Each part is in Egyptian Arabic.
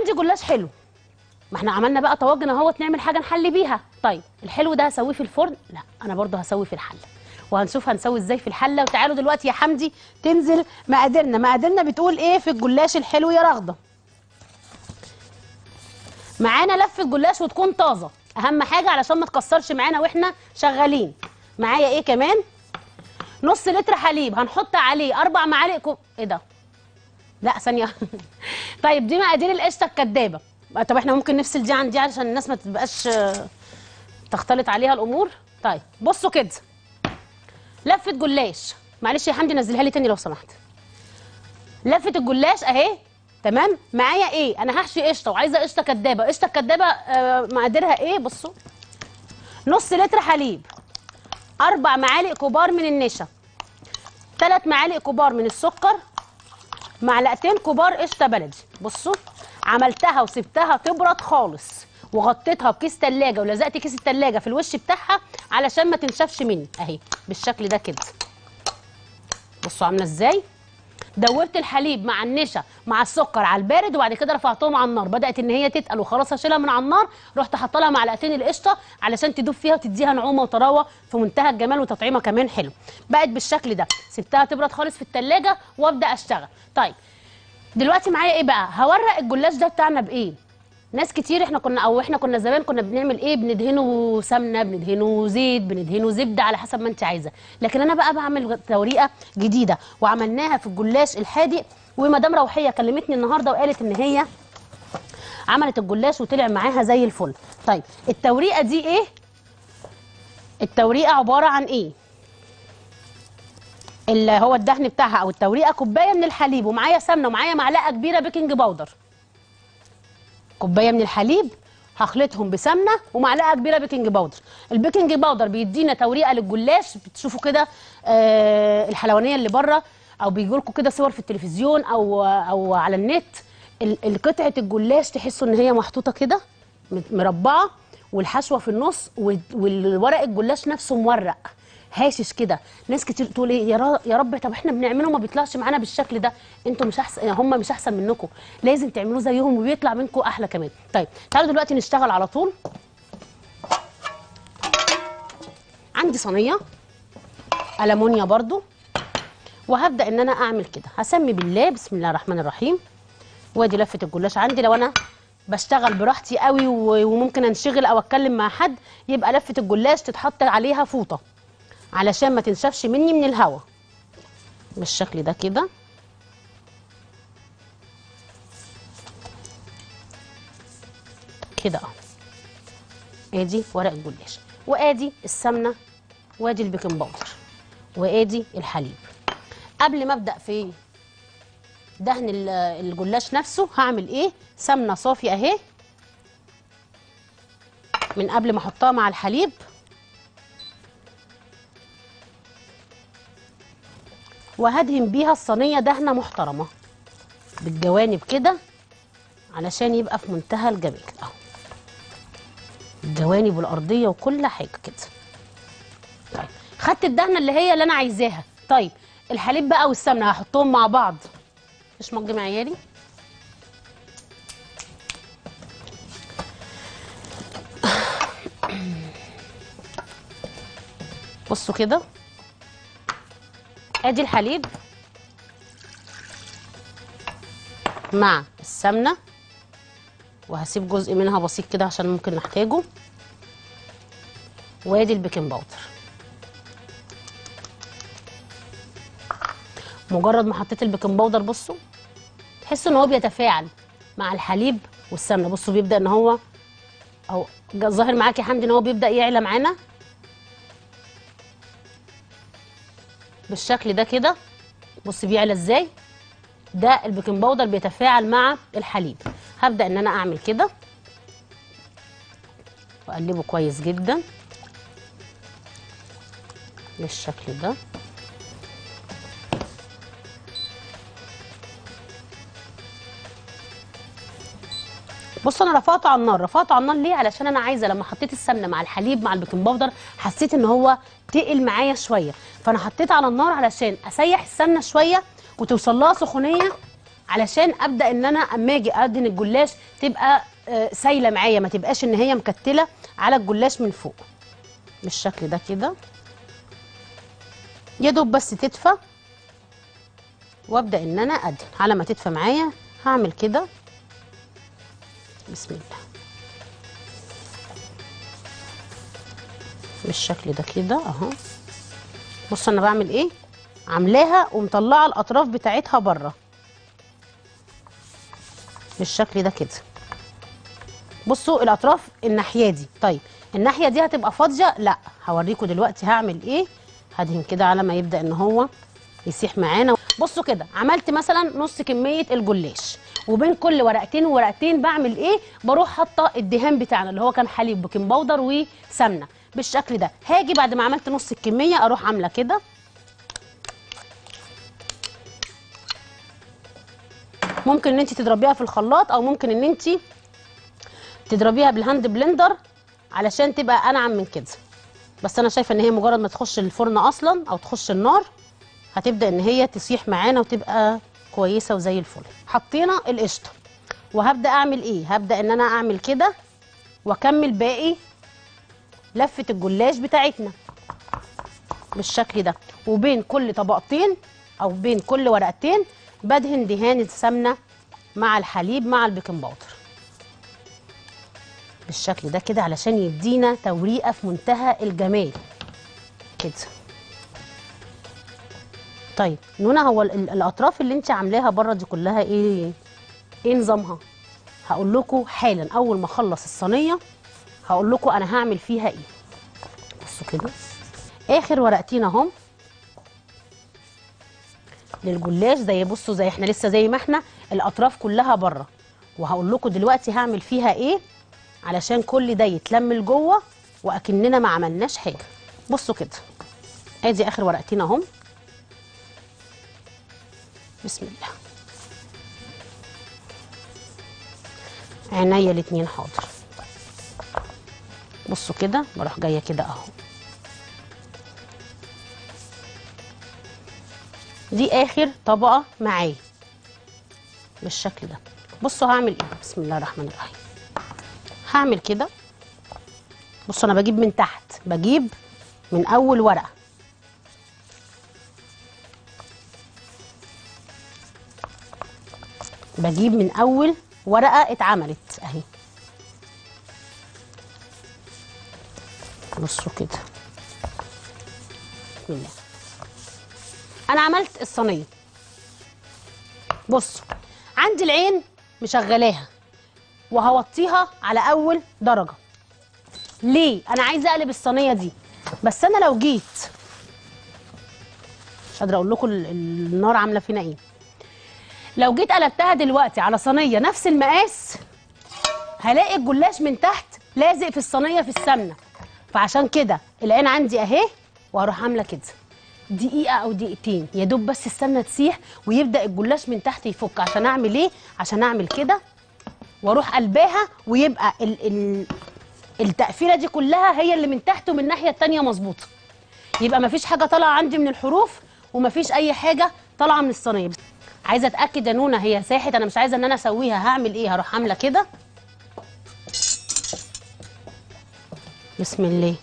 عندي جلاش حلو ما احنا عملنا بقى طواجن اهوت نعمل حاجه نحلي بيها طيب الحلو ده هسويه في الفرن لا انا برضو هسوي في الحله وهنشوف هنسوي ازاي في الحله وتعالوا دلوقتي يا حمدي تنزل مقاديرنا مقاديرنا بتقول ايه في الجلاش الحلو يا رغده معانا لفه جلاش وتكون طازه اهم حاجه علشان ما تكسرش معانا واحنا شغالين معايا ايه كمان نص لتر حليب هنحط عليه اربع معالق كوب ايه ده لا ثانيه طيب دي مقادير القشطه الكدابه طب احنا ممكن نفصل دي عن دي علشان الناس ما تبقاش آه، تختلط عليها الامور طيب بصوا كده لفه جلاش معلش يا حمدي نزلها لي تاني لو سمحت لفه الجلاش اهي تمام معايا ايه انا هحشي قشطه وعايزه قشطه كدابه قشطه كدابه آه مقاديرها ايه بصوا نص لتر حليب اربع معالق كبار من النشا ثلاث معالق كبار من السكر معلقتين كبار قشطه بلدي بصوا عملتها وسبتها تبرد خالص وغطيتها بكيس تلاجة ولزقت كيس التلاجة في الوش بتاعها علشان ما تنشفش مني اهي بالشكل ده كده بصوا عامله ازاي دوبت الحليب مع النشا مع السكر على البارد وبعد كده رفعتهم على النار بدات ان هي تتقل وخلاص هشيلها من على النار رحت حاطه لها معلقتين القشطه علشان تدوب فيها وتديها نعومه وطراوه في منتهى الجمال وتطعيمه كمان حلو بقت بالشكل ده سبتها تبرد خالص في التلاجة وابدا اشتغل طيب دلوقتي معايا ايه بقى هورق الجلاش ده بتاعنا بايه ناس كتير احنا كنا او احنا كنا زمان كنا بنعمل ايه بندهنه سمنه بندهنه زيت بندهنه زبده على حسب ما انت عايزه لكن انا بقى بعمل طريقه جديده وعملناها في الجلاش الحادق ومدام روحيه كلمتني النهارده وقالت ان هي عملت الجلاش وطلع معاها زي الفل طيب التوريقه دي ايه التوريقه عباره عن ايه اللي هو الدهن بتاعها او التوريقه كوبايه من الحليب ومعايا سمنه ومعايا معلقه كبيره بيكنج باودر كوبايه من الحليب هخلطهم بسمنه ومعلقه كبيره بيكنج باودر البيكنج باودر بيدينا توريقه للجلاش بتشوفوا كده آه الحلوانيه اللي بره او بيجوا لكم كده صور في التلفزيون او او على النت ال- ال- قطعه الجلاش تحسوا ان هي محطوطه كده مت- مربعه والحشوه في النص وال- والورق الجلاش نفسه مورق هاشش كده ناس كتير تقول ايه يا را- يا رب طب احنا بنعمله ما بيطلعش معانا بالشكل ده انتوا مش احسن هم مش احسن منكم لازم تعملوه زيهم وبيطلع منكم احلى كمان طيب تعالوا دلوقتي نشتغل على طول عندي صينيه ألمونيا برضو وهبدا ان انا اعمل كده هسمي بالله بسم الله الرحمن الرحيم وادي لفه الجلاش عندي لو انا بشتغل براحتي قوي و- وممكن انشغل او اتكلم مع حد يبقى لفه الجلاش تتحط عليها فوطه علشان ما تنشفش مني من الهواء بالشكل ده كده كده اهو ادي ورق الجلاش وادي السمنه وادي البيكنج باودر وادي الحليب قبل ما ابدا في دهن ال- الجلاش نفسه هعمل ايه سمنه صافي اهي من قبل ما احطها مع الحليب وهدهن بيها الصينيه دهنه محترمه بالجوانب كده علشان يبقى في منتهى الجمال اهو الجوانب والارضيه وكل حاجه كده طيب خدت الدهنه اللي هي اللي انا عايزاها طيب الحليب بقى والسمنه هحطهم مع بعض مش مج معياري بصوا كده ادي الحليب مع السمنه وهسيب جزء منها بسيط كده عشان ممكن نحتاجه وادي البيكنج باودر مجرد ما حطيت البيكنج باودر بصوا تحسوا ان هو بيتفاعل مع الحليب والسمنه بصوا بيبدا ان هو او جا- ظاهر معاك يا حمدي ان هو بيبدا يعلى معانا بالشكل ده كده بص بيعلى ازاي ده البيكنج باودر بيتفاعل مع الحليب هبدا ان انا اعمل كده واقلبه كويس جدا بالشكل ده بصوا انا رفعته على النار رفعته على النار ليه علشان انا عايزه لما حطيت السمنه مع الحليب مع البيكنج باودر حسيت ان هو تقل معايا شويه فانا حطيت على النار علشان اسيح السمنه شويه وتوصل لها سخونيه علشان ابدا ان انا اما اجي ادهن الجلاش تبقى آه، سايله معايا ما تبقاش ان هي مكتله على الجلاش من فوق بالشكل ده كده يا دوب بس تدفى وابدا ان انا ادهن على ما تدفى معايا هعمل كده بسم الله بالشكل ده كده اهو بص انا بعمل ايه عاملاها ومطلعه الاطراف بتاعتها بره بالشكل ده كده بصوا الاطراف الناحيه دي طيب الناحيه دي هتبقى فاضيه لا هوريكم دلوقتي هعمل ايه هدهن كده على ما يبدا ان هو يسيح معانا بصوا كده عملت مثلا نص كميه الجلاش وبين كل ورقتين وورقتين بعمل ايه بروح حاطه الدهان بتاعنا اللي هو كان حليب بيكنج باودر وسمنه بالشكل ده هاجي بعد ما عملت نص الكميه اروح عامله كده ممكن ان انت تضربيها في الخلاط او ممكن ان انت تضربيها بالهاند بلندر علشان تبقى انعم من كده بس انا شايفه ان هي مجرد ما تخش الفرن اصلا او تخش النار هتبدا ان هي تسيح معانا وتبقى كويسه وزي الفل حطينا القشطه وهبدا اعمل ايه هبدا ان انا اعمل كده واكمل باقي لفه الجلاش بتاعتنا بالشكل ده وبين كل طبقتين او بين كل ورقتين بدهن دهان السمنه مع الحليب مع البيكنج باودر بالشكل ده كده علشان يدينا توريقه في منتهى الجمال كده طيب نونا هو ال- ال- الاطراف اللي انت عاملاها بره دي كلها ايه ايه نظامها هقول لكم حالا اول ما اخلص الصينيه هقول لكم انا هعمل فيها ايه بصوا كده اخر ورقتين اهم للجلاش زي بصوا زي احنا لسه زي ما احنا الاطراف كلها بره وهقول لكم دلوقتي هعمل فيها ايه علشان كل ده يتلم لجوه واكننا ما عملناش حاجه بصوا كده ادي اخر ورقتين اهم بسم الله عينيا الاتنين حاضر بصوا كده بروح جايه كده اهو دي اخر طبقه معايا بالشكل ده بصوا هعمل ايه بسم الله الرحمن الرحيم هعمل كده بصوا انا بجيب من تحت بجيب من اول ورقه بجيب من اول ورقه اتعملت اهي بصوا كده بسم الله انا عملت الصينيه بصوا عندي العين مشغلاها وهوطيها على اول درجه ليه انا عايزه اقلب الصينيه دي بس انا لو جيت مش قادره اقول لكم ال- النار عامله فينا ايه لو جيت قلبتها دلوقتي على صينيه نفس المقاس هلاقي الجلاش من تحت لازق في الصينيه في السمنه فعشان كده العين عندي اهي وهروح عامله كده دقيقه او دقيقتين يا دوب بس السمنه تسيح ويبدا الجلاش من تحت يفك عشان اعمل ايه عشان اعمل كده واروح قلباها ويبقى ال ال التقفيله دي كلها هي اللي من تحت ومن الناحيه التانيه مظبوطه يبقى مفيش حاجه طالعه عندي من الحروف ومفيش اي حاجه طالعه من الصينيه عايزه اتاكد يا نونا هي ساحت انا مش عايزه ان انا اسويها هعمل ايه هروح عامله كده بسم الله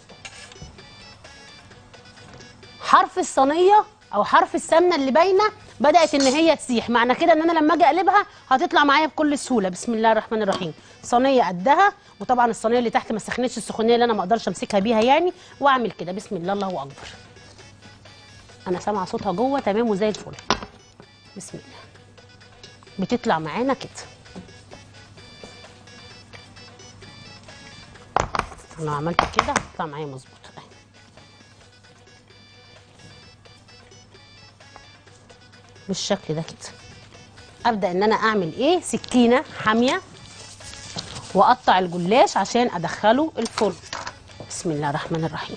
حرف الصينيه او حرف السمنه اللي باينه بدات ان هي تسيح معنى كده ان انا لما اجي اقلبها هتطلع معايا بكل سهوله بسم الله الرحمن الرحيم صينيه قدها وطبعا الصينيه اللي تحت ما سخنتش السخونيه اللي انا ما اقدرش امسكها بيها يعني واعمل كده بسم الله الله اكبر انا سامعه صوتها جوه تمام وزي الفل بسم الله بتطلع معانا كده انا لو عملت كده هتطلع معايا مظبوط أهي. بالشكل ده كده ابدا ان انا اعمل ايه سكينه حاميه واقطع الجلاش عشان ادخله الفرن بسم الله الرحمن الرحيم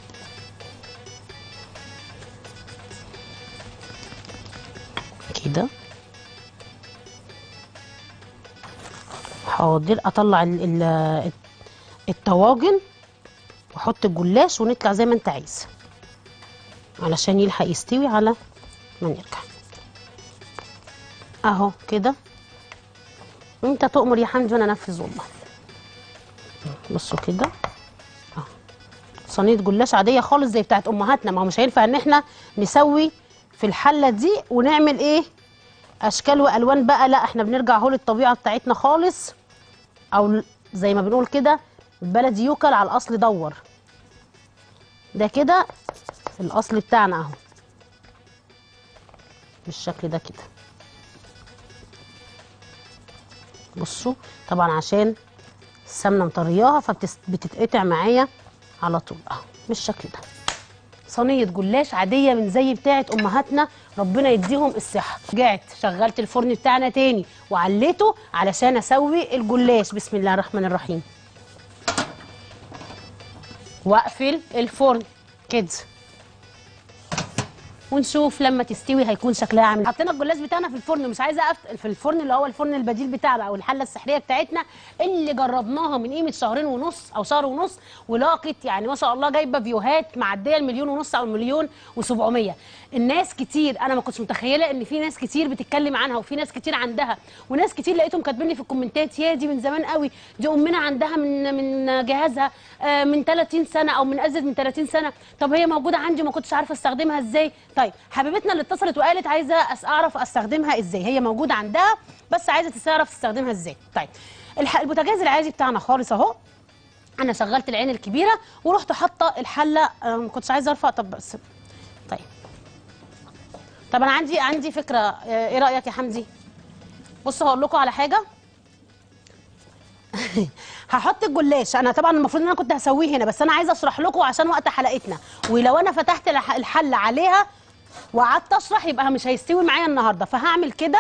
كده حاضر اطلع ال- ال- الطواجن واحط الجلاش ونطلع زي ما انت عايز علشان يلحق يستوي على ما نرجع اهو كده انت تؤمر يا حمدي وانا انفذ والله بصوا كده اهو صينيه جلاش عاديه خالص زي بتاعت امهاتنا ما هو مش هينفع ان احنا نسوي في الحله دي ونعمل ايه اشكال والوان بقى لا احنا بنرجع اهو للطبيعه بتاعتنا خالص او زي ما بنقول كده البلدي يوكل على الاصل دور ده كده الاصل بتاعنا اهو بالشكل ده كده بصوا طبعا عشان السمنه مطرياها فبتتقطع معايا على طول اهو بالشكل ده صينيه جلاش عاديه من زي بتاعه امهاتنا ربنا يديهم الصحه رجعت شغلت الفرن بتاعنا تاني وعليته علشان اسوي الجلاش بسم الله الرحمن الرحيم واقفل الفرن كده ونشوف لما تستوي هيكون شكلها عامل حطينا الجلاش بتاعنا في الفرن مش عايزه أفت... في الفرن اللي هو الفرن البديل بتاعنا او الحله السحريه بتاعتنا اللي جربناها من قيمه شهرين ونص او شهر ونص ولاقت يعني ما شاء الله جايبه فيوهات معديه المليون ونص او المليون و700 الناس كتير انا ما كنتش متخيله ان في ناس كتير بتتكلم عنها وفي ناس كتير عندها وناس كتير لقيتهم كاتبين لي في الكومنتات يا دي من زمان قوي دي امنا عندها من من جهازها آه، من 30 سنه او من ازيد من 30 سنه طب هي موجوده عندي وما كنتش عارفه استخدمها ازاي طيب حبيبتنا اللي اتصلت وقالت عايزه أس- اعرف استخدمها ازاي هي موجوده عندها بس عايزه تعرف تستخدمها ازاي طيب الح- البوتاجاز العادي بتاعنا خالص اهو انا شغلت العين الكبيره ورحت حاطه الحله آه، ما كنتش عايزه ارفع طب بس طيب طب انا عندي عندي فكره آه، ايه رايك يا حمدي بصوا هقول لكم على حاجه هحط الجلاش انا طبعا المفروض ان انا كنت هسويه هنا بس انا عايزه اشرح لكم عشان وقت حلقتنا ولو انا فتحت الح- الحله عليها وقعدت اشرح يبقى مش هيستوي معايا النهارده فهعمل كده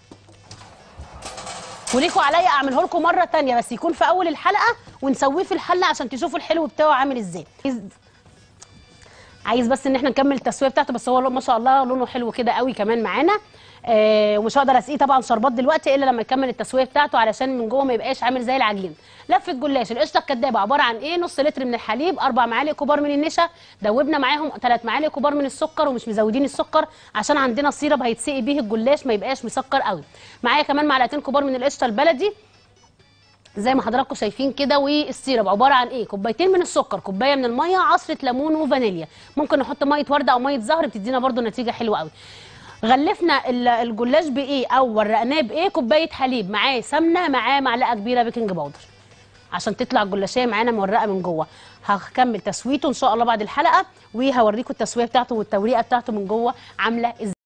وليكوا عليا اعمله لكم مره تانية بس يكون في اول الحلقه ونسويه في الحله عشان تشوفوا الحلو بتاعه عامل ازاي عايز- عايز بس ان احنا نكمل التسويه بتاعته بس هو ما شاء الله لونه حلو كده قوي كمان معانا آه ومش هقدر اسقيه طبعا شربات دلوقتي الا لما يكمل التسويه بتاعته علشان من جوه ما يبقاش عامل زي العجين لفه جلاش القشطه الكدابه عباره عن ايه نص لتر من الحليب اربع معالق كبار من النشا دوبنا معاهم ثلاث معالق كبار من السكر ومش مزودين السكر عشان عندنا السيرب هيتسقي بيه الجلاش ما يبقاش مسكر قوي معايا كمان معلقتين كبار من القشطه البلدي زي ما حضراتكم شايفين كده والسيرب عباره عن ايه كوبايتين من السكر كوبايه من الميه عصره ليمون وفانيليا ممكن نحط ميه ورده او ميه زهر بتدينا برده نتيجه حلوه قوي غلفنا ال- الجلاش بايه او ورقناه بايه كوبايه حليب معاه سمنه معاه معلقه كبيره بيكنج باودر عشان تطلع الجلاشيه معانا مورقه من جوه هكمل تسويته ان شاء الله بعد الحلقه وهوريكم التسويه بتاعته والتوريقه بتاعته من جوه عامله ازاي